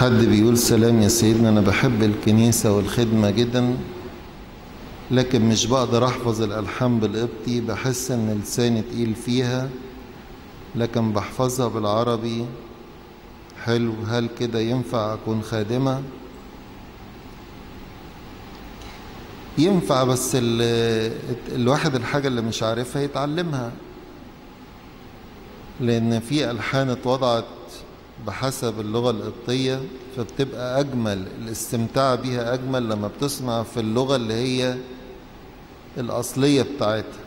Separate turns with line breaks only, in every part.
حد بيقول سلام يا سيدنا أنا بحب الكنيسة والخدمة جدا لكن مش بقدر أحفظ الألحان بالقبطي بحس إن لساني تقيل فيها لكن بحفظها بالعربي حلو هل كده ينفع أكون خادمة؟ ينفع بس ال الواحد الحاجة اللي مش عارفها يتعلمها لأن في ألحان اتوضعت بحسب اللغة القبطية فبتبقى أجمل الاستمتاع بيها أجمل لما بتسمع في اللغة اللي هي الأصلية بتاعتها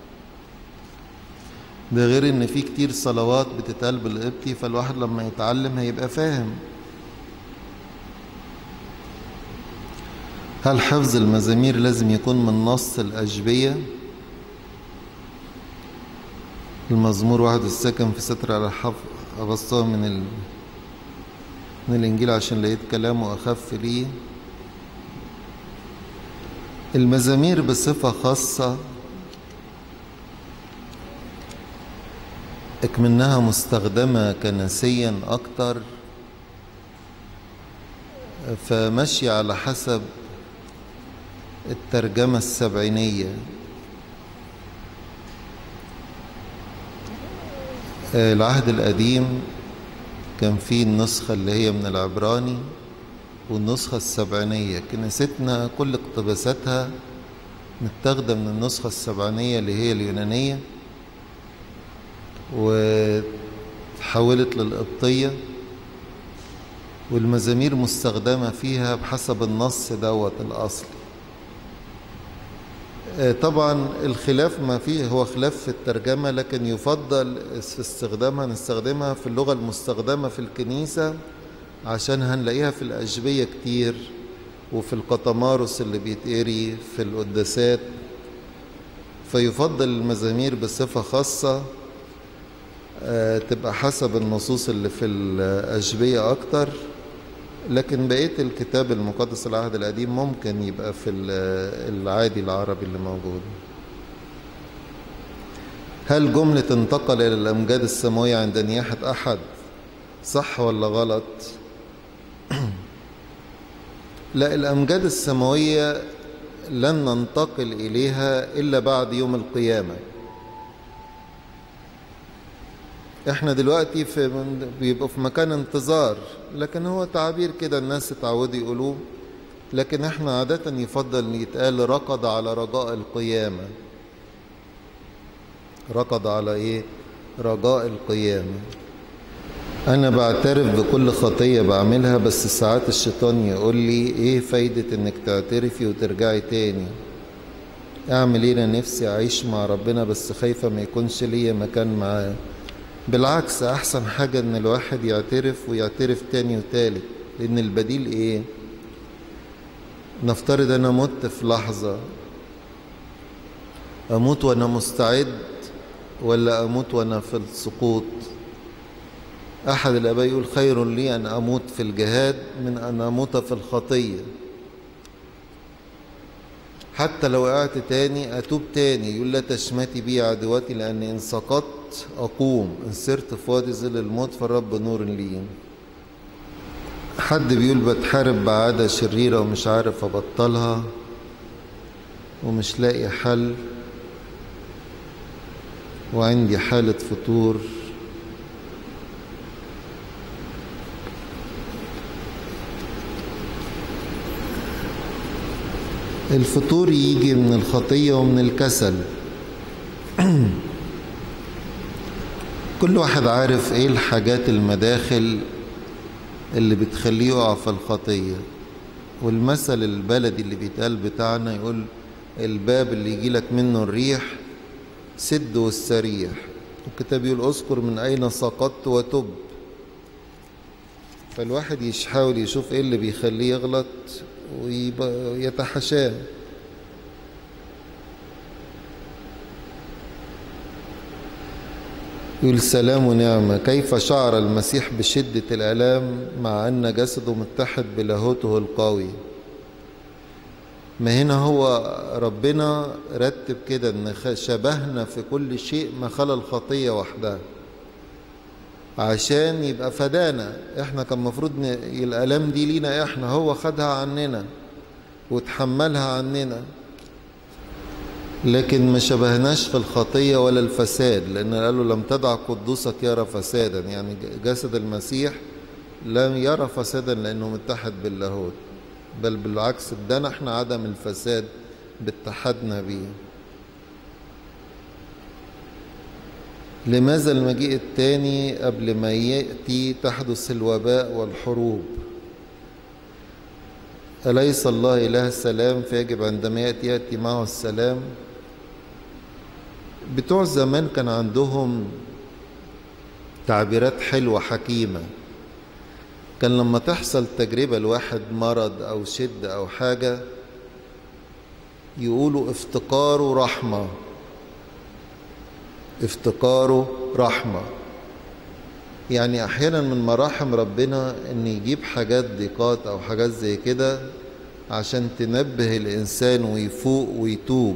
ده غير إن في كتير صلوات بتتقال بالقبطي فالواحد لما يتعلم هيبقى فاهم هل حفظ المزامير لازم يكون من نص الأجبية المزمور واحد السكن في ستر على الحفظ أغصاه من ال... من الإنجيل عشان لقيت كلامه أخف ليه المزامير بصفة خاصة اكمنها مستخدمة كنسيا أكتر فمشي على حسب الترجمة السبعينية العهد القديم كان فيه النسخة اللي هي من العبراني والنسخة السبعينية كنيستنا كل اقتباساتها متاخدة من النسخة السبعينية اللي هي اليونانية وتحولت للقبطية والمزامير مستخدمة فيها بحسب النص دوت الأصلي طبعا الخلاف ما فيه هو خلاف في الترجمة لكن يفضل في استخدامها نستخدمها في اللغة المستخدمة في الكنيسة عشان هنلاقيها في الأجبية كتير وفي القطمارس اللي بيتقري في القداسات فيفضل المزامير بصفة خاصة تبقى حسب النصوص اللي في الأجبية أكتر لكن بقية الكتاب المقدس العهد القديم ممكن يبقى في العادي العربي اللي موجود هل جملة انتقل إلى الأمجاد السماوية عند نياحة أحد صح ولا غلط لا الأمجاد السماوية لن ننتقل إليها إلا بعد يوم القيامة احنا دلوقتي في بيبقوا في مكان انتظار لكن هو تعبير كده الناس اتعودوا يقولوه لكن احنا عادة يفضل يتقال ركض على رجاء القيامة ركض على ايه رجاء القيامة انا بعترف بكل خطية بعملها بس ساعات الشيطان يقول لي ايه فايدة انك تعترفي وترجعي تاني اعمل ايه انا نفسي اعيش مع ربنا بس خايفة ما يكونش ليا مكان معاه بالعكس احسن حاجة ان الواحد يعترف ويعترف تاني وتالت لان البديل ايه نفترض انا مت في لحظة اموت وانا مستعد ولا اموت وانا في السقوط احد الاباء يقول خير لي ان اموت في الجهاد من ان اموت في الخطية حتى لو وقعت تاني اتوب تاني يقول لا تشمتي بي عدواتي لان ان سقطت أقوم إن سرت في وادي ظل الموت فالرب نور لي حد بيقول بتحارب بعادة شريرة ومش عارف أبطلها ومش لاقي حل وعندي حالة فتور الفطور يجي من الخطية ومن الكسل كل واحد عارف ايه الحاجات المداخل اللي بتخليه يقع في الخطية والمثل البلدي اللي بيتقال بتاعنا يقول الباب اللي يجيلك منه الريح سد واستريح الكتاب يقول اذكر من اين سقطت وتب فالواحد يحاول يشوف ايه اللي بيخليه يغلط ويتحاشاه يقول سلام ونعمة كيف شعر المسيح بشدة الآلام مع أن جسده متحد بلاهوته القوي ما هنا هو ربنا رتب كده ان شبهنا في كل شيء ما خلا الخطية وحدها عشان يبقى فدانا احنا كان المفروض الالام دي لينا احنا هو خدها عننا وتحملها عننا لكن ما شبهناش في الخطيه ولا الفساد لان قالوا لم تدع قدوسك يرى فسادا يعني جسد المسيح لم يرى فسادا لانه متحد باللاهوت بل بالعكس ادانا احنا عدم الفساد باتحادنا بيه لماذا المجيء الثاني قبل ما يأتي تحدث الوباء والحروب أليس الله إله السلام فيجب عندما يأتي يأتي معه السلام بتوع زمان كان عندهم تعبيرات حلوة حكيمة كان لما تحصل تجربة لواحد مرض أو شد أو حاجة يقولوا افتقاره رحمة افتقاره رحمة يعني أحيانا من مراحم ربنا أن يجيب حاجات ضيقات أو حاجات زي كده عشان تنبه الإنسان ويفوق ويتوب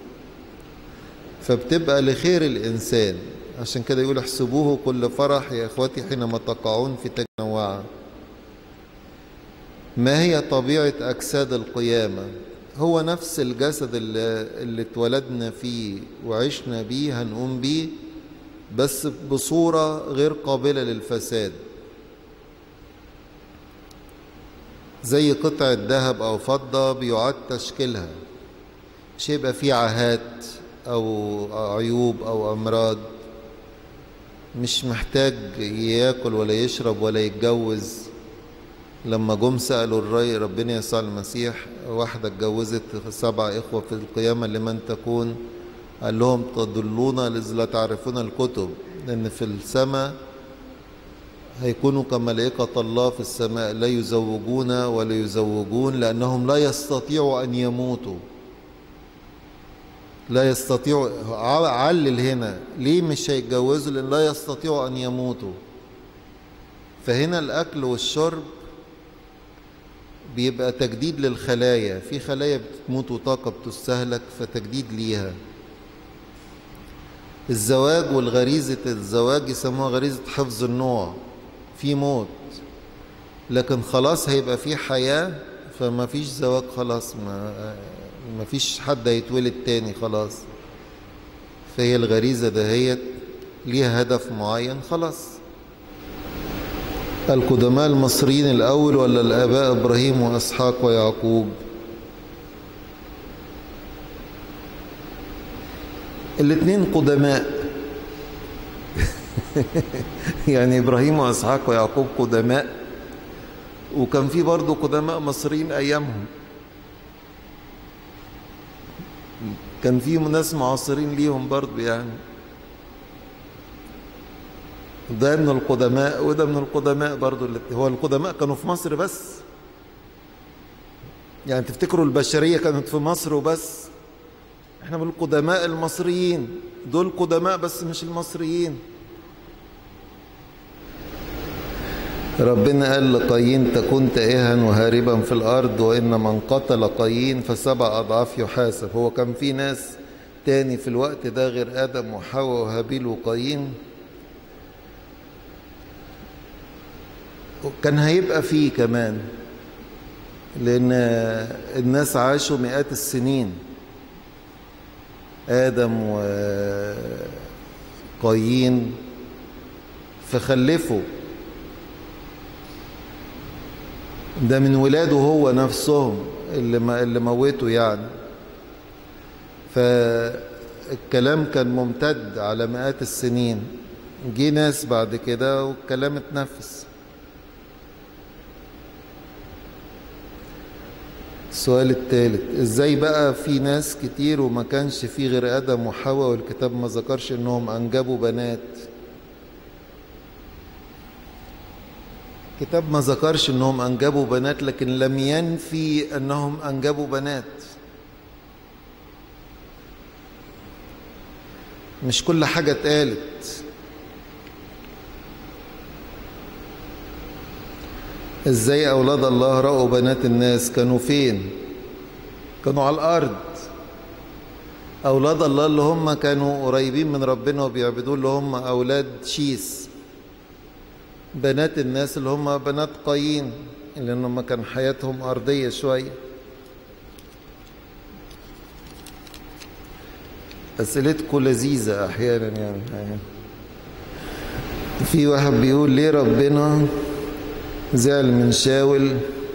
فبتبقى لخير الإنسان عشان كده يقول احسبوه كل فرح يا إخوتي حينما تقعون في تجنوعة ما هي طبيعة أجساد القيامة هو نفس الجسد اللي, اللي اتولدنا فيه وعشنا بيه هنقوم بيه بس بصورة غير قابلة للفساد زي قطعة ذهب أو فضة بيعاد تشكيلها مش يبقى فيه عاهات أو عيوب أو أمراض مش محتاج ياكل ولا يشرب ولا يتجوز لما جم سألوا الري ربنا يسوع المسيح واحدة اتجوزت سبع إخوة في القيامة لمن تكون قال لهم تضلون إذ لا تعرفون الكتب لأن في السماء هيكونوا كملائكة الله في السماء لا يزوجون ولا يزوجون لأنهم لا يستطيعوا أن يموتوا لا يستطيعوا علل هنا ليه مش هيتجوزوا لأن لا يستطيعوا أن يموتوا فهنا الأكل والشرب بيبقى تجديد للخلايا في خلايا بتموت وطاقة بتستهلك فتجديد ليها الزواج والغريزة الزواج يسموها غريزة حفظ النوع في موت لكن خلاص هيبقى في حياة فما فيش زواج خلاص ما, ما فيش حد هيتولد تاني خلاص فهي الغريزة دهيت ليها هدف معين خلاص القدماء المصريين الأول ولا الآباء إبراهيم وإسحاق ويعقوب الاثنين قدماء يعني إبراهيم وإسحاق ويعقوب قدماء وكان في برضه قدماء مصريين أيامهم كان في ناس معاصرين ليهم برضه يعني ده من القدماء وده من القدماء برضو هو القدماء كانوا في مصر بس يعني تفتكروا البشرية كانت في مصر وبس احنا من القدماء المصريين دول قدماء بس مش المصريين ربنا قال لقايين تكون تائها وهاربا في الأرض وإن من قتل قايين فسبع أضعاف يحاسب هو كان في ناس تاني في الوقت ده غير آدم وحواء وهابيل وقايين كان هيبقى فيه كمان لأن الناس عاشوا مئات السنين آدم وقايين فخلفوا ده من ولاده هو نفسهم اللي ما اللي موته يعني فالكلام كان ممتد على مئات السنين جه ناس بعد كده والكلام اتنفس السؤال الثالث ازاي بقى في ناس كتير وما كانش في غير ادم وحواء والكتاب ما ذكرش انهم انجبوا بنات الكتاب ما ذكرش انهم انجبوا بنات لكن لم ينفي انهم انجبوا بنات مش كل حاجه اتقالت ازاي اولاد الله راوا بنات الناس كانوا فين كانوا على الارض اولاد الله اللي هم كانوا قريبين من ربنا وبيعبدوه اللي هم اولاد شيس بنات الناس اللي هم بنات قايين لأن هم كان حياتهم أرضية شوية أسئلتكم لذيذة أحيانا يعني في واحد بيقول ليه ربنا زعل من شاول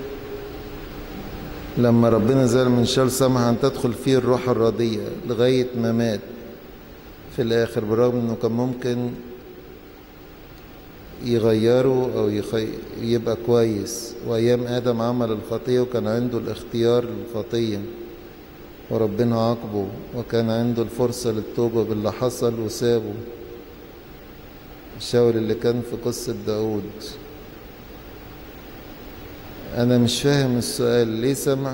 لما ربنا زعل من شاول سمح أن تدخل فيه الروح الرضية لغاية ما مات في الآخر بالرغم أنه كان ممكن يغيره أو يخي... يبقى كويس وأيام آدم عمل الخطية وكان عنده الاختيار للخطية وربنا عاقبه وكان عنده الفرصة للتوبة باللي حصل وسابه الشاول اللي كان في قصة داود أنا مش فاهم السؤال ليه سمع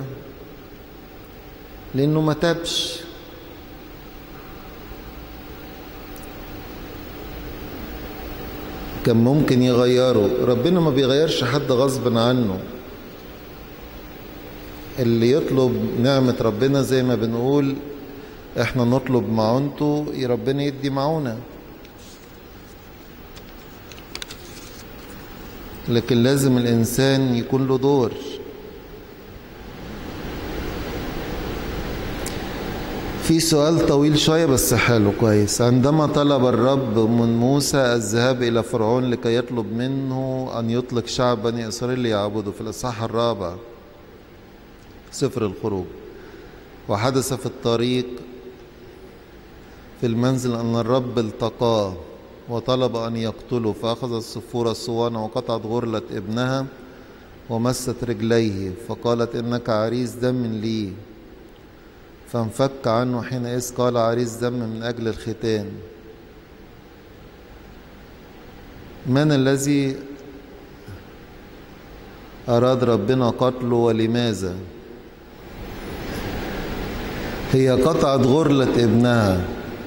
لأنه ما تابش كان ممكن يغيره ربنا ما بيغيرش حد غصب عنه اللي يطلب نعمة ربنا زي ما بنقول احنا نطلب معونته ربنا يدي معونة لكن لازم الإنسان يكون له دور في سؤال طويل شوية بس حلو كويس عندما طلب الرب من موسى الذهاب إلى فرعون لكي يطلب منه أن يطلق شعب بني إسرائيل ليعبدوا في الإصحاح الرابع سفر الخروج وحدث في الطريق في المنزل أن الرب التقاه وطلب أن يقتله فأخذ الصفورة الصوانة وقطعت غرلة ابنها ومست رجليه فقالت إنك عريس دم لي فانفك عنه حينئذ قال عريس دم من أجل الختان من الذي أراد ربنا قتله ولماذا هي قطعت غرلة ابنها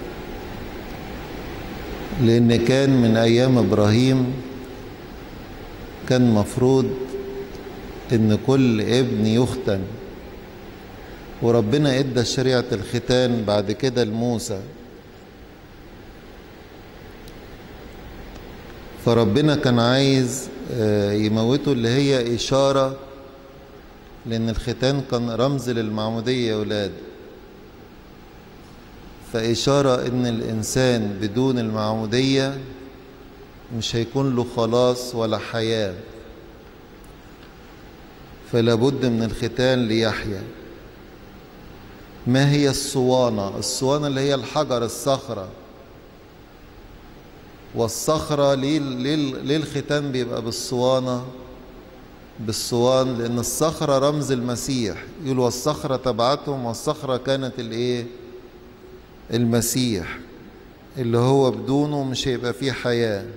لأن كان من أيام إبراهيم كان مفروض إن كل ابن يختن وربنا ادى شريعة الختان بعد كده لموسى فربنا كان عايز يموته اللي هي إشارة لأن الختان كان رمز للمعمودية يا ولاد فإشارة إن الإنسان بدون المعمودية مش هيكون له خلاص ولا حياة فلا بد من الختان ليحيى ما هي الصوانة الصوانة اللي هي الحجر الصخرة والصخرة ليه, ليه, ليه الختان بيبقى بالصوانة بالصوان لأن الصخرة رمز المسيح يقول والصخرة تبعتهم والصخرة كانت الايه المسيح اللي هو بدونه مش هيبقى فيه حياة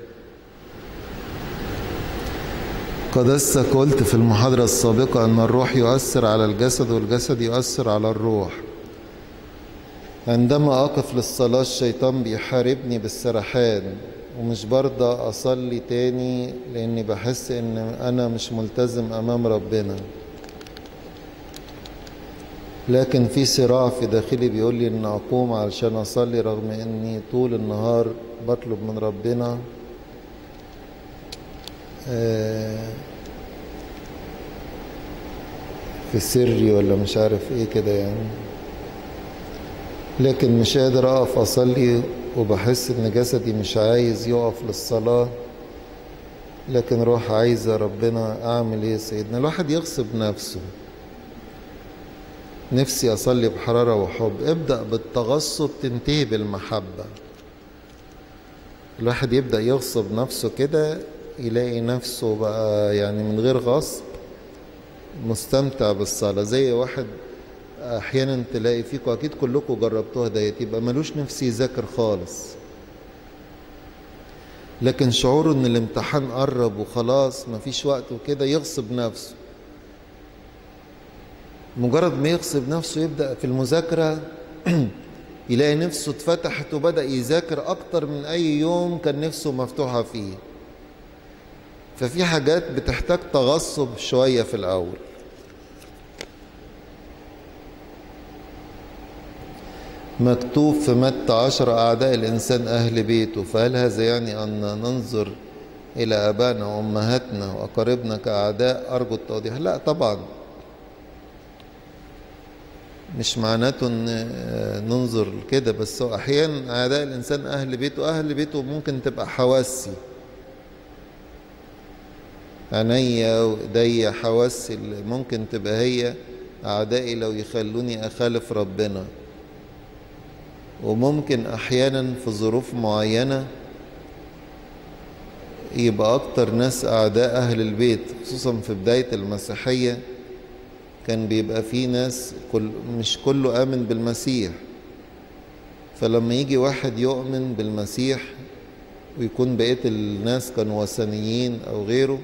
قدستك قلت في المحاضرة السابقة أن الروح يؤثر على الجسد والجسد يؤثر على الروح عندما أقف للصلاة الشيطان بيحاربني بالسرحان ومش برضى أصلي تاني لأني بحس إن أنا مش ملتزم أمام ربنا لكن في صراع في داخلي بيقول لي إن أقوم علشان أصلي رغم إني طول النهار بطلب من ربنا في سري ولا مش عارف ايه كده يعني لكن مش قادر اقف اصلي وبحس ان جسدي مش عايز يقف للصلاة لكن روح عايزة ربنا اعمل ايه سيدنا الواحد يغصب نفسه نفسي اصلي بحرارة وحب ابدأ بالتغصب تنتهي بالمحبة الواحد يبدأ يغصب نفسه كده يلاقي نفسه بقى يعني من غير غصب مستمتع بالصلاة زي واحد احيانا تلاقي فيكم اكيد كلكم جربتوها ديت يبقى ملوش نفس يذاكر خالص لكن شعوره ان الامتحان قرب وخلاص مفيش وقت وكده يغصب نفسه مجرد ما يغصب نفسه يبدأ في المذاكرة يلاقي نفسه اتفتحت وبدأ يذاكر أكتر من أي يوم كان نفسه مفتوحة فيه ففي حاجات بتحتاج تغصب شوية في الأول مكتوب في متى عشر أعداء الإنسان أهل بيته فهل هذا يعني أن ننظر إلى آبائنا وأمهاتنا وأقاربنا كأعداء أرجو التوضيح لا طبعا مش معناته ان ننظر كده بس هو احيانا اعداء الانسان اهل بيته اهل بيته ممكن تبقى حواسي عينيا وايديا حواسي اللي ممكن تبقى هي اعدائي لو يخلوني اخالف ربنا وممكن احيانا في ظروف معينه يبقى اكتر ناس اعداء اهل البيت خصوصا في بدايه المسيحيه كان بيبقى في ناس كل مش كله آمن بالمسيح فلما يجي واحد يؤمن بالمسيح ويكون بقية الناس كانوا وثنيين أو غيره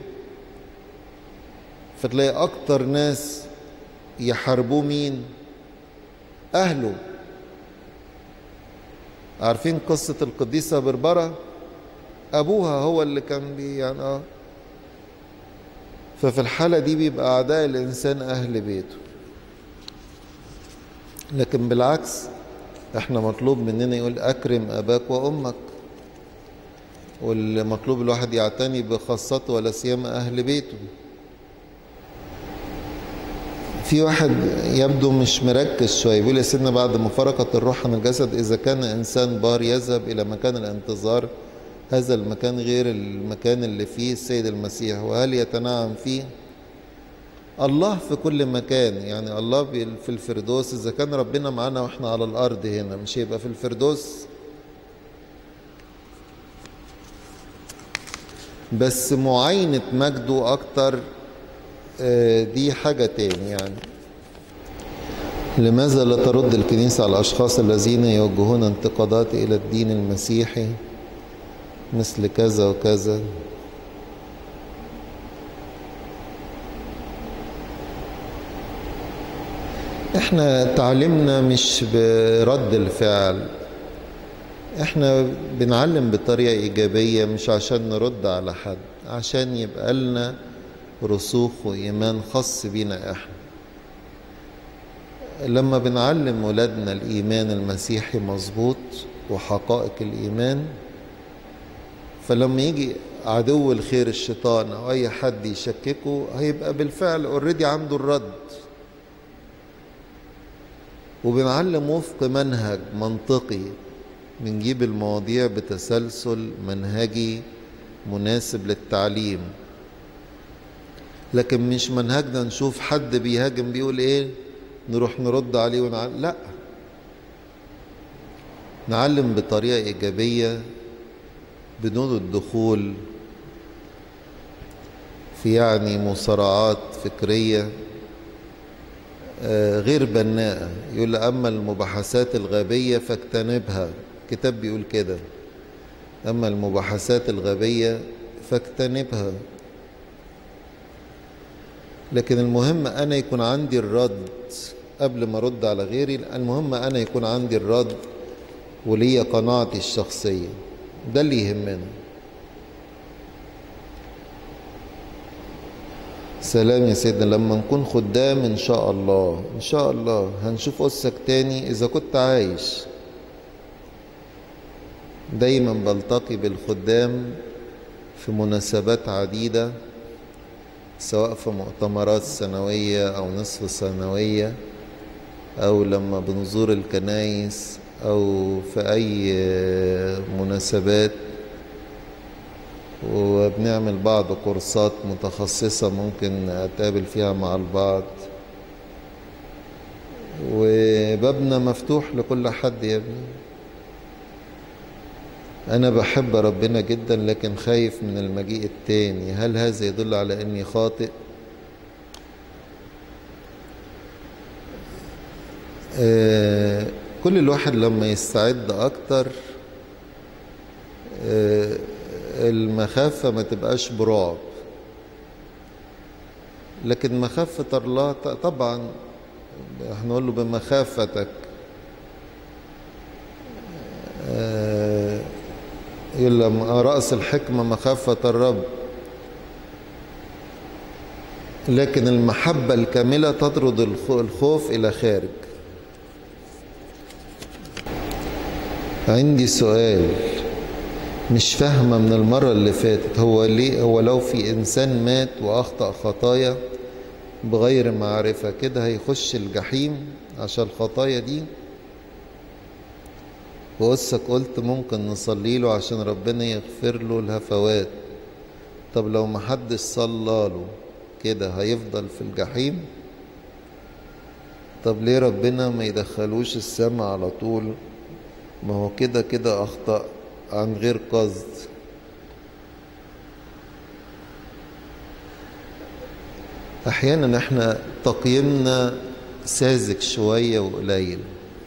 فتلاقي أكتر ناس يحاربوه مين؟ أهله عارفين قصة القديسة بربرة؟ أبوها هو اللي كان بي يعني آه ففي الحالة دي بيبقى أعداء الإنسان أهل بيته لكن بالعكس احنا مطلوب مننا يقول أكرم أباك وأمك والمطلوب الواحد يعتني بخاصته ولا سيما أهل بيته في واحد يبدو مش مركز شوية بيقول يا سيدنا بعد مفارقة الروح عن الجسد إذا كان إنسان بار يذهب إلى مكان الانتظار هذا المكان غير المكان اللي فيه السيد المسيح وهل يتنعم فيه الله في كل مكان يعني الله في الفردوس إذا كان ربنا معانا وإحنا على الأرض هنا مش هيبقى في الفردوس بس معاينة مجده أكتر دي حاجة تاني يعني لماذا لا ترد الكنيسة على الأشخاص الذين يوجهون انتقادات إلى الدين المسيحي مثل كذا وكذا احنا تعلمنا مش برد الفعل احنا بنعلم بطريقة ايجابية مش عشان نرد على حد عشان يبقى لنا رسوخ وايمان خاص بينا احنا لما بنعلم ولادنا الايمان المسيحي مظبوط وحقائق الايمان فلما يجي عدو الخير الشيطان او اي حد يشككه هيبقى بالفعل اوريدي عنده الرد وبنعلم وفق منهج منطقي بنجيب المواضيع بتسلسل منهجي مناسب للتعليم لكن مش منهجنا نشوف حد بيهاجم بيقول ايه نروح نرد عليه ونعلم لا نعلم بطريقة إيجابية بدون الدخول في يعني مصارعات فكرية غير بناءة يقول أما المباحثات الغبية فاجتنبها كتاب بيقول كده أما المباحثات الغبية فاجتنبها لكن المهم أنا يكون عندي الرد قبل ما أرد على غيري المهم أنا يكون عندي الرد وليا قناعتي الشخصية ده اللي يهمنا سلام يا سيدنا لما نكون خدام ان شاء الله ان شاء الله هنشوف قصك تاني اذا كنت عايش دايما بلتقي بالخدام في مناسبات عديدة سواء في مؤتمرات سنوية أو نصف سنوية أو لما بنزور الكنايس أو في أي مناسبات وبنعمل بعض كورسات متخصصة ممكن أتقابل فيها مع البعض وبابنا مفتوح لكل حد يا ابني أنا بحب ربنا جدا لكن خايف من المجيء التاني هل هذا يدل على أني خاطئ؟ آه كل الواحد لما يستعد أكتر آه المخافة ما تبقاش برعب لكن مخافة الله طبعا هنقول له بمخافتك آه يقول رأس الحكمة مخافة الرب لكن المحبة الكاملة تطرد الخوف إلى خارج عندي سؤال مش فاهمة من المرة اللي فاتت هو ليه هو لو في إنسان مات وأخطأ خطايا بغير معرفة كده هيخش الجحيم عشان الخطايا دي وقصك قلت ممكن نصلي له عشان ربنا يغفر له الهفوات طب لو محدش صلى له كده هيفضل في الجحيم طب ليه ربنا ما يدخلوش السماء على طول ما هو كده كده أخطأ عن غير قصد أحيانا احنا تقييمنا ساذج شوية وقليل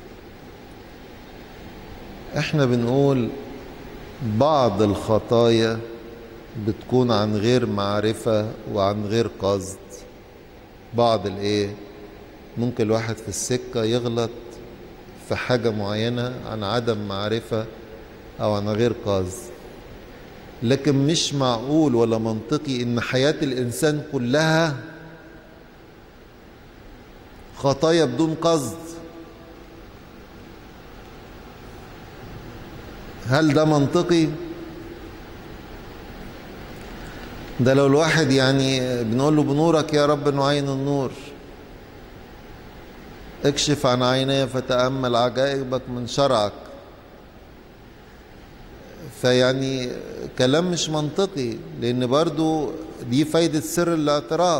احنا بنقول بعض الخطايا بتكون عن غير معرفة وعن غير قصد بعض الايه ممكن الواحد في السكة يغلط في حاجة معينة عن عدم معرفة أو عن غير قصد لكن مش معقول ولا منطقي إن حياة الإنسان كلها خطايا بدون قصد هل ده منطقي؟ ده لو الواحد يعني بنقول له بنورك يا رب نعين النور اكشف عن عيني فتأمل عجائبك من شرعك فيعني كلام مش منطقي لأن برضو دي فايدة سر الاعتراف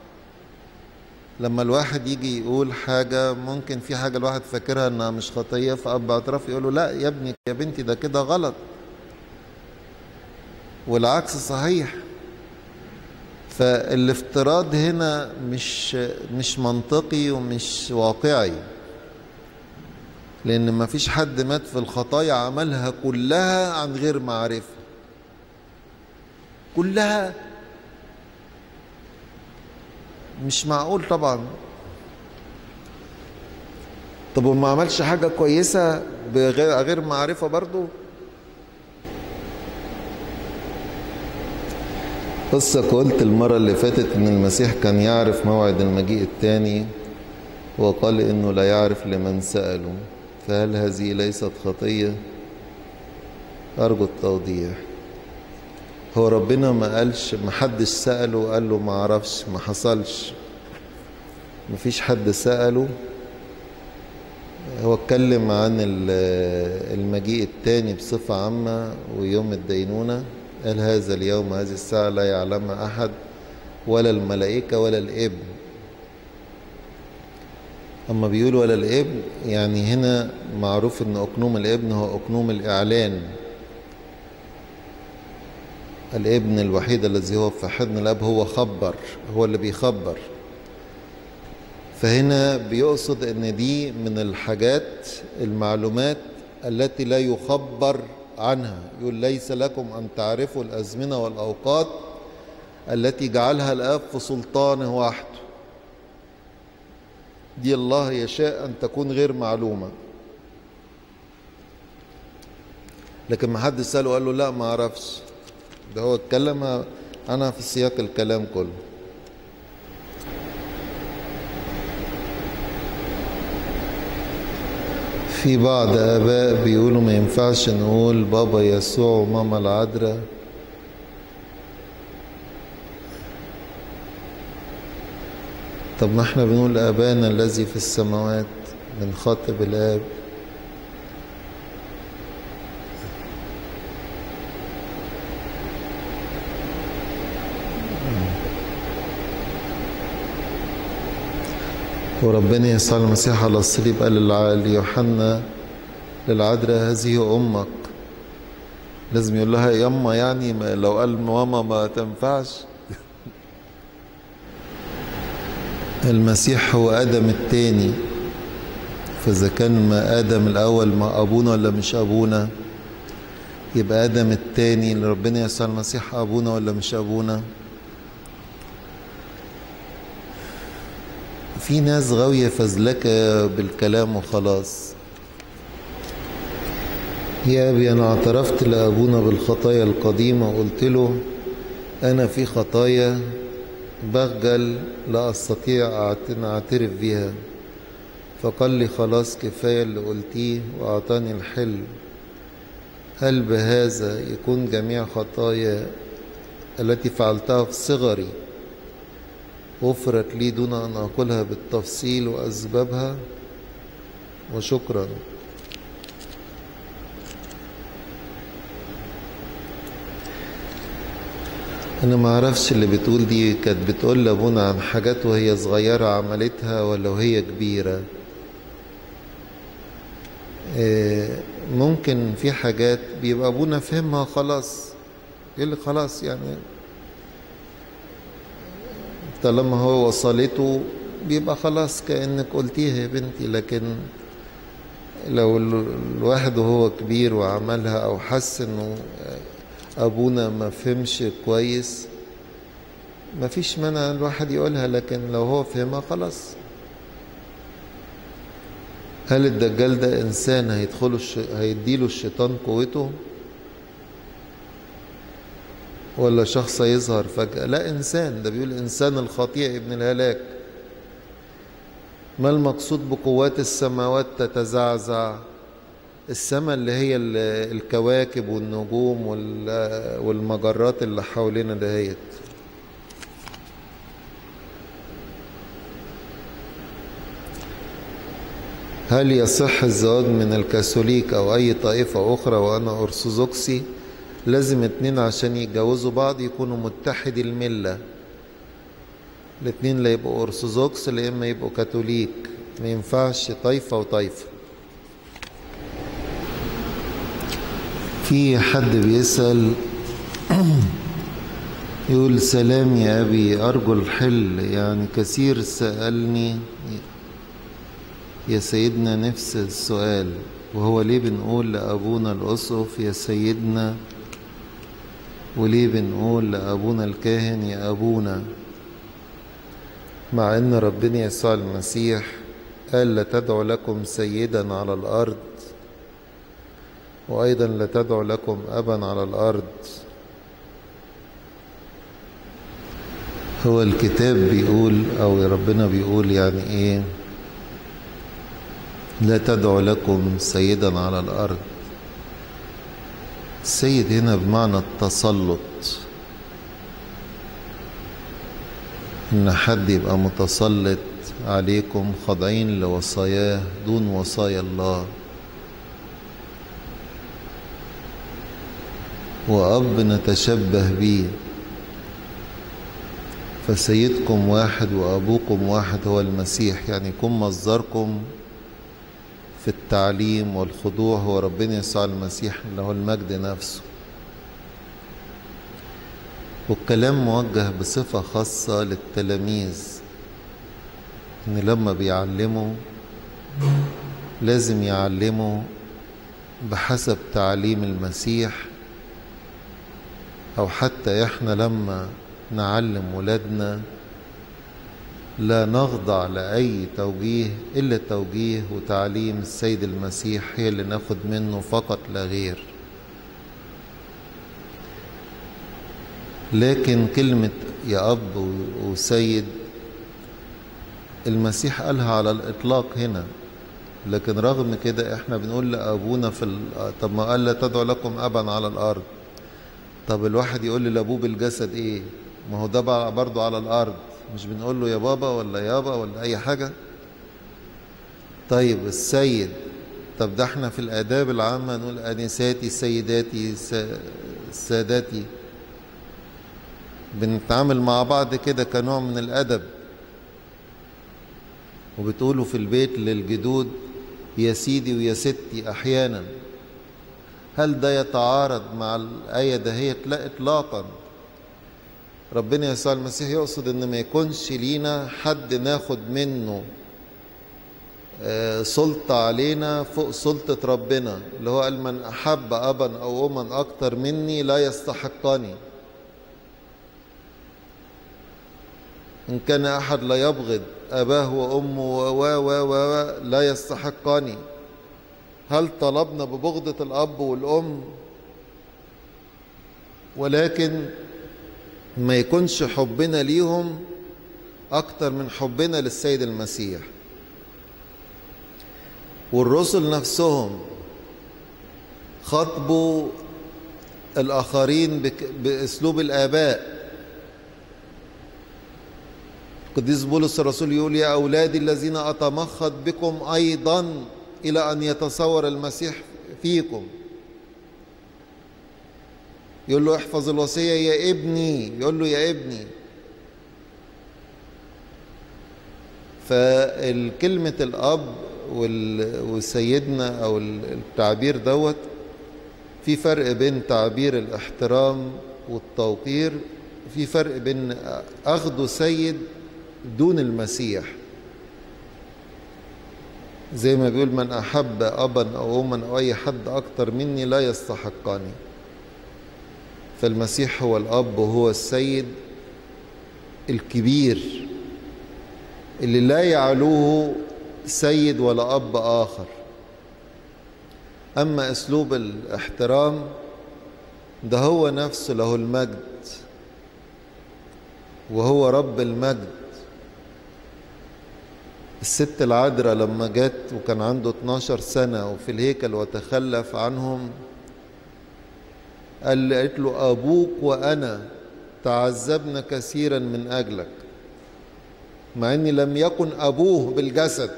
لما الواحد يجي يقول حاجة ممكن في حاجة الواحد فاكرها انها مش خطية فأب اعتراف يقول له لا يا ابني يا بنتي ده كده غلط والعكس صحيح فالافتراض هنا مش مش منطقي ومش واقعي لان ما فيش حد مات في الخطايا عملها كلها عن غير معرفه كلها مش معقول طبعا طب وما عملش حاجه كويسه بغير غير معرفه برضو قصة قلت المرة اللي فاتت إن المسيح كان يعرف موعد المجيء الثاني وقال إنه لا يعرف لمن سأله فهل هذه ليست خطية؟ أرجو التوضيح هو ربنا ما قالش ما حدش سأله قال له ما عرفش ما حصلش ما فيش حد سأله هو اتكلم عن المجيء الثاني بصفة عامة ويوم الدينونة قال هذا اليوم هذه الساعة لا يعلمها أحد ولا الملائكة ولا الابن أما بيقول ولا الابن يعني هنا معروف أن أقنوم الابن هو أقنوم الإعلان الابن الوحيد الذي هو في حضن الأب هو خبر هو اللي بيخبر فهنا بيقصد أن دي من الحاجات المعلومات التي لا يخبر عنها يقول ليس لكم أن تعرفوا الأزمنة والأوقات التي جعلها الآب في سلطانه وحده دي الله يشاء أن تكون غير معلومة لكن ما حد سأله قال له لا ما أعرفش ده هو اتكلم أنا في سياق الكلام كله في بعض آباء بيقولوا ما ينفعش نقول بابا يسوع وماما العذراء طب ما احنا بنقول أبانا الذي في السماوات بنخاطب الآب وربنا يسوع المسيح على الصليب قال ليوحنا للعذراء هذه أمك لازم يقول لها يما يعني ما لو قال ماما ما تنفعش المسيح هو آدم التاني فإذا كان ما آدم الأول ما أبونا ولا مش أبونا يبقى آدم التاني اللي ربنا يسوع المسيح أبونا ولا مش أبونا في ناس غاوية فزلكة بالكلام وخلاص يا أبي أنا اعترفت لأبونا بالخطايا القديمة وقلت له أنا في خطايا بخجل لا أستطيع أن أعترف بها فقال لي خلاص كفاية اللي قلتيه وأعطاني الحل هل بهذا يكون جميع خطايا التي فعلتها في صغري غفرت لي دون أن أقولها بالتفصيل وأسبابها وشكرا أنا ما أعرفش اللي بتقول دي كانت بتقول لأبونا عن حاجات وهي صغيرة عملتها ولا وهي كبيرة ممكن في حاجات بيبقى أبونا فهمها خلاص يقول لي خلاص يعني طالما هو وصلته بيبقى خلاص كأنك قلتيها يا بنتي لكن لو الواحد وهو كبير وعملها أو حس إنه أبونا ما فهمش كويس ما فيش مانع الواحد يقولها لكن لو هو فهمها خلاص هل الدجال ده إنسان هيدخله الش... هيديله الشيطان قوته ولا شخص يظهر فجأة لا إنسان ده بيقول إنسان الخطيئ ابن الهلاك ما المقصود بقوات السماوات تتزعزع السماء اللي هي الكواكب والنجوم والمجرات اللي حوالينا دهيت هل يصح الزواج من الكاثوليك او اي طائفة اخرى وانا ارثوذكسي لازم اتنين عشان يتجوزوا بعض يكونوا متحدي الملة الاتنين لا يبقوا ارثوذكس لا اما يبقوا كاثوليك ما ينفعش طائفة وطائفة في حد بيسأل يقول سلام يا أبي أرجو الحل يعني كثير سألني يا سيدنا نفس السؤال وهو ليه بنقول لأبونا الأسقف يا سيدنا وليه بنقول لأبونا الكاهن يا أبونا مع أن ربنا يسوع المسيح قال لا تدعو لكم سيدا على الأرض وأيضا لا تدعو لكم أبا على الأرض هو الكتاب بيقول أو ربنا بيقول يعني إيه لا تدعو لكم سيدا على الأرض السيد هنا بمعنى التسلط إن حد يبقى متسلط عليكم خاضعين لوصاياه دون وصايا الله وأب نتشبه به فسيدكم واحد وأبوكم واحد هو المسيح يعني يكون مصدركم في التعليم والخضوع هو ربنا يسوع المسيح اللي هو المجد نفسه والكلام موجه بصفة خاصة للتلاميذ إن لما بيعلموا لازم يعلموا بحسب تعليم المسيح أو حتى إحنا لما نعلم ولادنا لا نخضع لأي توجيه إلا توجيه وتعليم السيد المسيح هي اللي ناخد منه فقط لا غير لكن كلمة يا أب وسيد المسيح قالها على الإطلاق هنا لكن رغم كده احنا بنقول لأبونا في ال... طب ما قال لا تدعو لكم أبا على الأرض طب الواحد يقول لأبوه بالجسد إيه ما هو ده برضه على الأرض مش بنقول له يا بابا ولا يابا ولا أي حاجة طيب السيد طب ده احنا في الآداب العامة نقول أنساتي سيداتي ساداتي بنتعامل مع بعض كده كنوع من الأدب وبتقولوا في البيت للجدود يا سيدي ويا ستي أحيانا هل ده يتعارض مع الآية دهيت لا إطلاقا ربنا يسوع المسيح يقصد ان ما يكونش لينا حد ناخد منه سلطة علينا فوق سلطة ربنا اللي هو قال من أحب أبا أو أما أكتر مني لا يستحقني إن كان أحد لا يبغض أباه وأمه و و و لا يستحقني هل طلبنا ببغضة الأب والأم ولكن ما يكونش حبنا ليهم أكتر من حبنا للسيد المسيح والرسل نفسهم خاطبوا الآخرين بأسلوب الآباء القديس بولس الرسول يقول يا أولادي الذين أتمخض بكم أيضا إلى أن يتصور المسيح فيكم يقول له احفظ الوصية يا ابني يقول له يا ابني فالكلمة الأب وسيدنا أو التعبير دوت في فرق بين تعبير الاحترام والتوقير في فرق بين أخذه سيد دون المسيح زي ما بيقول من أحب أبا أو أما أو أي حد أكتر مني لا يستحقني فالمسيح هو الأب وهو السيد الكبير اللي لا يعلوه سيد ولا أب آخر أما أسلوب الاحترام ده هو نفسه له المجد وهو رب المجد الست العذراء لما جت وكان عنده 12 سنة وفي الهيكل وتخلف عنهم قال قالت له أبوك وأنا تعذبنا كثيرا من أجلك مع أني لم يكن أبوه بالجسد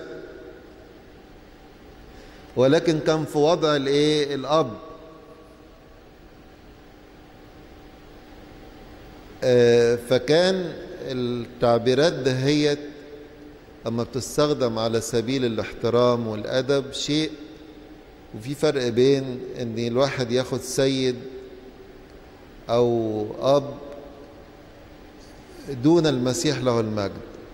ولكن كان في وضع الايه الاب آه فكان التعبيرات دهيت اما بتستخدم على سبيل الاحترام والادب شيء وفي فرق بين ان الواحد ياخد سيد او اب دون المسيح له المجد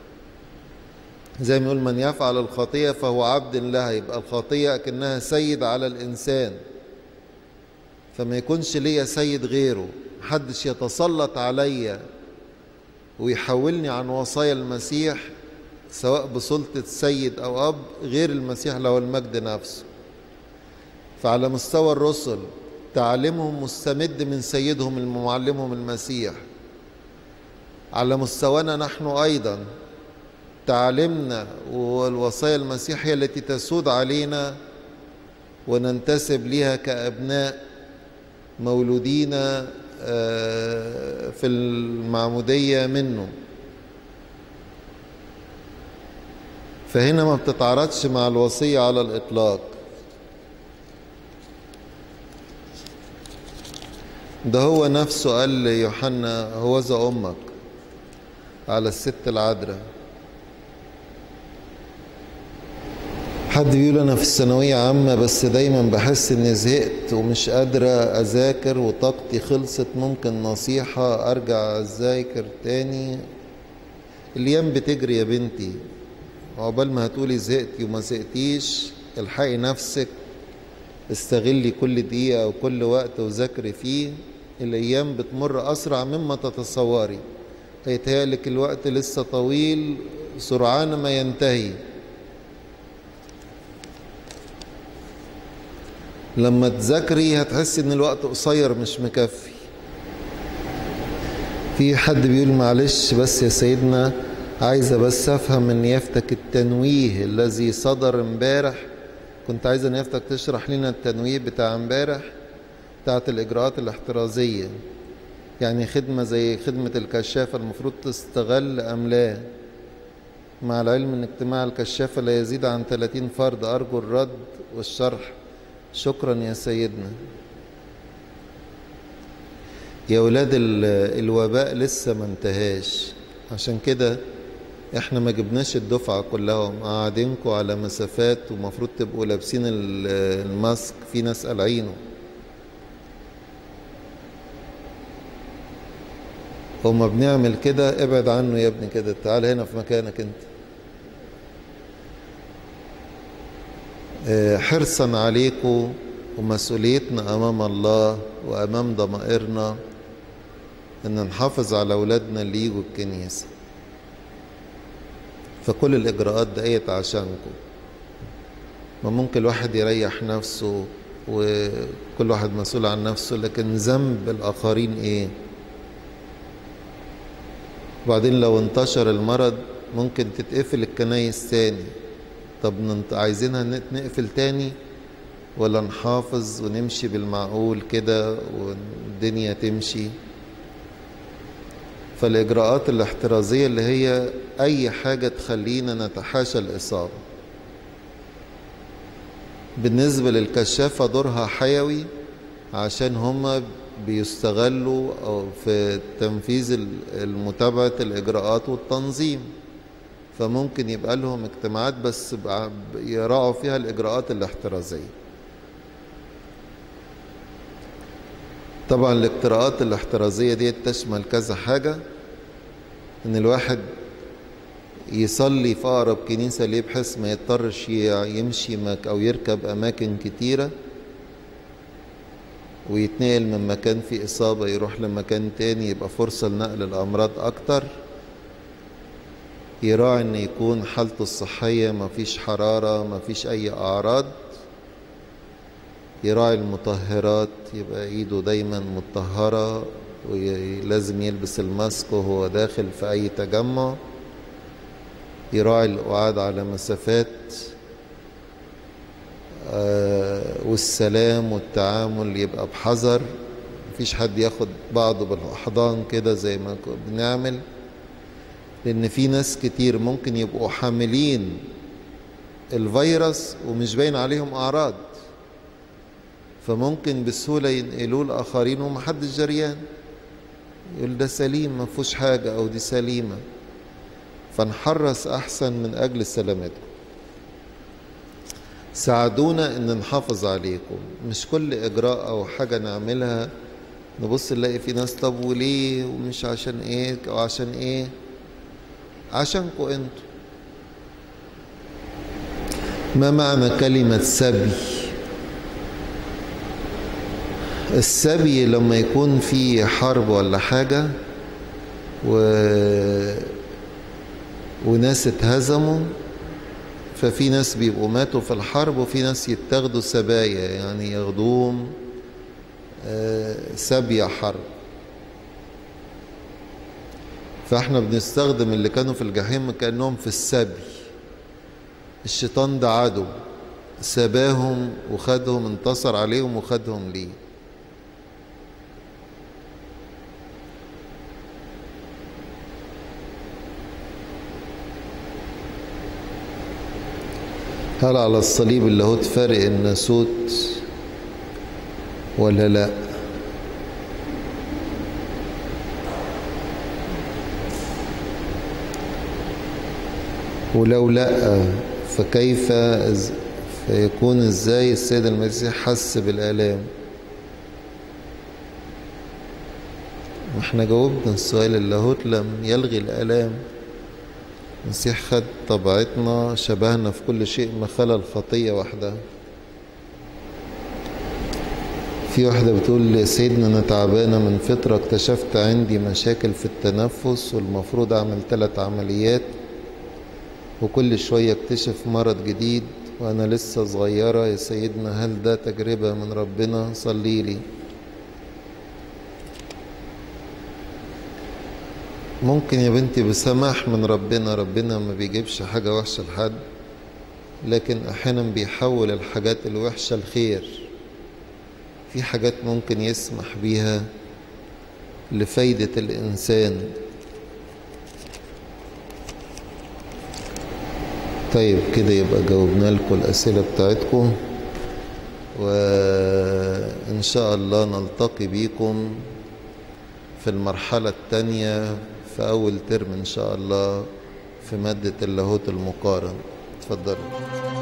زي ما يقول من يفعل الخطية فهو عبد لها يبقى الخطية كأنها سيد على الإنسان فما يكونش ليا سيد غيره محدش يتسلط عليا ويحولني عن وصايا المسيح سواء بسلطة سيد أو أب غير المسيح له المجد نفسه فعلى مستوى الرسل تعليمهم مستمد من سيدهم المعلمهم المسيح على مستوانا نحن أيضا تعليمنا والوصايا المسيح هي التي تسود علينا وننتسب لها كأبناء مولودين في المعمودية منه فهنا ما بتتعارضش مع الوصية على الإطلاق ده هو نفسه قال ليوحنا هوذا أمك على الست العذراء حد بيقول انا في الثانويه عامه بس دايما بحس اني زهقت ومش قادره اذاكر وطاقتي خلصت ممكن نصيحه ارجع اذاكر تاني الايام بتجري يا بنتي عقبال ما هتقولي زهقتي وما زهقتيش الحقي نفسك استغلي كل دقيقه وكل وقت وذاكري فيه الايام بتمر اسرع مما تتصوري هيتهيألك الوقت لسه طويل سرعان ما ينتهي لما تذاكري هتحسي ان الوقت قصير مش مكفي في حد بيقول معلش بس يا سيدنا عايزة بس افهم من يافتك التنويه الذي صدر امبارح كنت عايزة ان يافتك تشرح لنا التنويه بتاع امبارح بتاعت الاجراءات الاحترازية يعني خدمة زي خدمة الكشافة المفروض تستغل ام لا مع العلم ان اجتماع الكشافة لا يزيد عن 30 فرد ارجو الرد والشرح شكرا يا سيدنا يا ولاد الوباء لسه ما انتهاش عشان كده احنا ما جبناش الدفعة كلها قاعدينكم على مسافات ومفروض تبقوا لابسين الماسك في ناس قلعينه وما بنعمل كده ابعد عنه يا ابني كده تعال هنا في مكانك انت حرصا عليكم ومسؤوليتنا امام الله وامام ضمائرنا ان نحافظ على اولادنا اللي يجوا الكنيسه فكل الاجراءات دقيت عشانكم ما ممكن الواحد يريح نفسه وكل واحد مسؤول عن نفسه لكن ذنب الاخرين ايه وبعدين لو انتشر المرض ممكن تتقفل الكنايس تاني طب عايزينها نقفل تاني ولا نحافظ ونمشي بالمعقول كده والدنيا تمشي فالإجراءات الاحترازية اللي هي أي حاجة تخلينا نتحاشى الإصابة بالنسبة للكشافة دورها حيوي عشان هما بيستغلوا في تنفيذ متابعة الإجراءات والتنظيم فممكن يبقى لهم اجتماعات بس يراعوا فيها الإجراءات الاحترازية طبعا الاجراءات الاحترازية دي تشمل كذا حاجة ان الواحد يصلي في أقرب كنيسة ليه بحيث ما يضطرش يمشي مك أو يركب أماكن كتيرة ويتنقل من مكان فيه إصابة يروح لمكان تاني يبقى فرصة لنقل الأمراض أكتر يراعي إن يكون حالته الصحية مفيش حرارة مفيش أي أعراض يراعي المطهرات يبقى إيده دايما مطهرة ولازم يلبس الماسك وهو داخل في أي تجمع يراعي القعاد على مسافات والسلام والتعامل يبقى بحذر مفيش حد ياخد بعضه بالاحضان كده زي ما بنعمل لان في ناس كتير ممكن يبقوا حاملين الفيروس ومش باين عليهم اعراض فممكن بسهوله ينقلوه لاخرين ومحدش جريان يقول ده سليم ما فيهوش حاجه او دي سليمه فنحرص احسن من اجل سلامتكم ساعدونا ان نحافظ عليكم مش كل اجراء او حاجة نعملها نبص نلاقي في ناس طب وليه ومش عشان ايه او عشان ايه عشانكم انتوا ما معنى كلمة سبي السبي لما يكون في حرب ولا حاجة و... وناس اتهزموا ففي ناس بيبقوا ماتوا في الحرب وفي ناس يتاخدوا سبايا يعني ياخدوهم سبيا حرب فاحنا بنستخدم اللي كانوا في الجحيم كأنهم في السبي الشيطان ده عدو سباهم وخدهم انتصر عليهم وخدهم ليه هل على الصليب اللاهوت فارق الناسوت ولا لا ولو لا فكيف فيكون ازاي السيد المسيح حس بالآلام احنا جاوبنا السؤال اللاهوت لم يلغي الآلام المسيح خد طبيعتنا شبهنا في كل شيء ما خلا الخطية وحدها في واحدة بتقول سيدنا أنا تعبانة من فترة اكتشفت عندي مشاكل في التنفس والمفروض أعمل ثلاث عمليات وكل شوية اكتشف مرض جديد وأنا لسه صغيرة يا سيدنا هل ده تجربة من ربنا صلي لي ممكن يا بنتي بسماح من ربنا ربنا ما بيجيبش حاجة وحشة لحد لكن أحيانا بيحول الحاجات الوحشة لخير في حاجات ممكن يسمح بيها لفايدة الإنسان طيب كده يبقى جاوبنا لكم الأسئلة بتاعتكم وإن شاء الله نلتقي بيكم في المرحلة الثانية في أول ترم إن شاء الله في مادة اللاهوت المقارن اتفضلوا